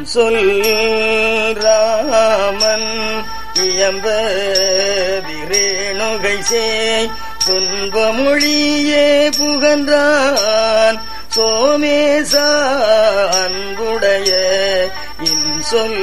சொல் ராமன் இயம்ப விரேணுகை சேய் துன்பமொழியே புகன்றான் சோமேச அன்புடைய இன்சொல்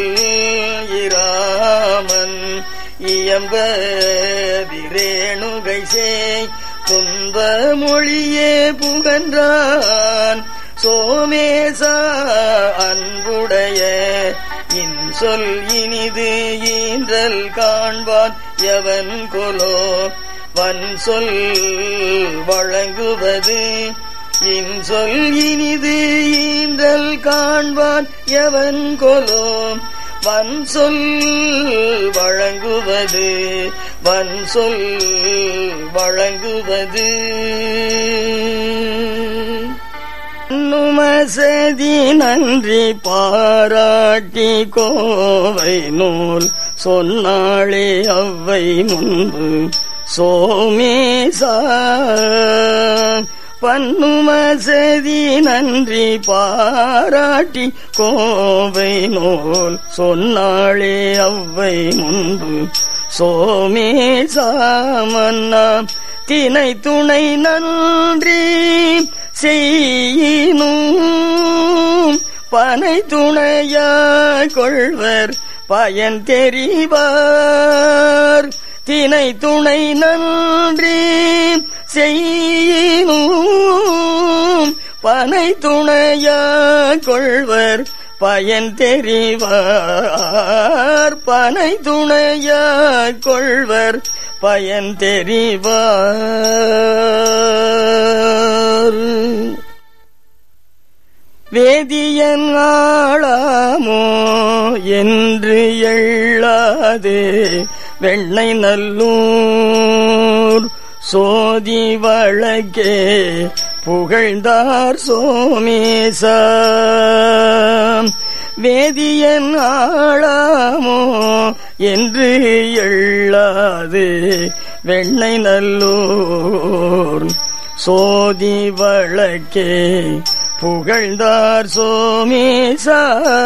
இராமன் இயம்ப விரேணுகை சேய் துன்ப மொழியே புகன்றான் சோமேச அன்புடைய இன்சொல் இனிது ஈன்றல் காண்பான் எவன் கொலோ வன் சொல் வழங்குவது இன்சொல் இனிது ஈன்றல் காண்பான் எவன் கொலோ வன் சொல் வழங்குவது வன் சொல் வழங்குவது நுமசதி நன்றி பாராட்டி கோவை நூல் சொன்னாளே அவ்வை முன்பு சோமேசா பன்னுமசதி நன்றி பாராட்டி கோவை நூல் சொன்னாளே அவ்வை முன்பு சோமேசா மன்னா தினை துணை நன்றி செய்யினும் பனை துணையா கொள்வர் பயன் தெரிவார் தினை துணை நன்றி செய்யினும் பனை துணையா கொள்வர் பயன் தெரிவார் பனை துணையா கொள்வர் பயன் தெரிவார் வேதியன் ஆளாமோ என்று எள்ளாதே வெண்ணை நல்லூர் சோதி வழக்கே புகழ்ந்தார் சோமேசா வேதியன் ஆளாமோ என்று எள்ளாது வெண்ணை நல்லூர் சோதி வழக்கே புகழ்ந்தார் சோமேசா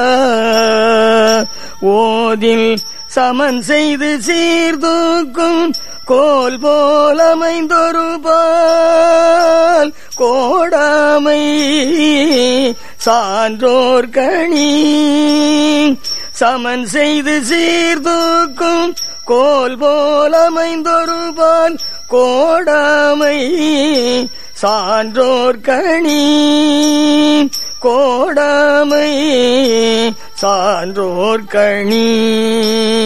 ஓதில் சமன் செய்து சீர்தூக்கும் கோல் போல் அமைந்தொரு பால் கோடாமை சான்றோர் கணி சமன் செய்து சீர்தூக்கும் கோல் போல் அமைந்தொரு பால் கோடாமை சான்றோர் கணி கோடாமை சான்றோர் கணி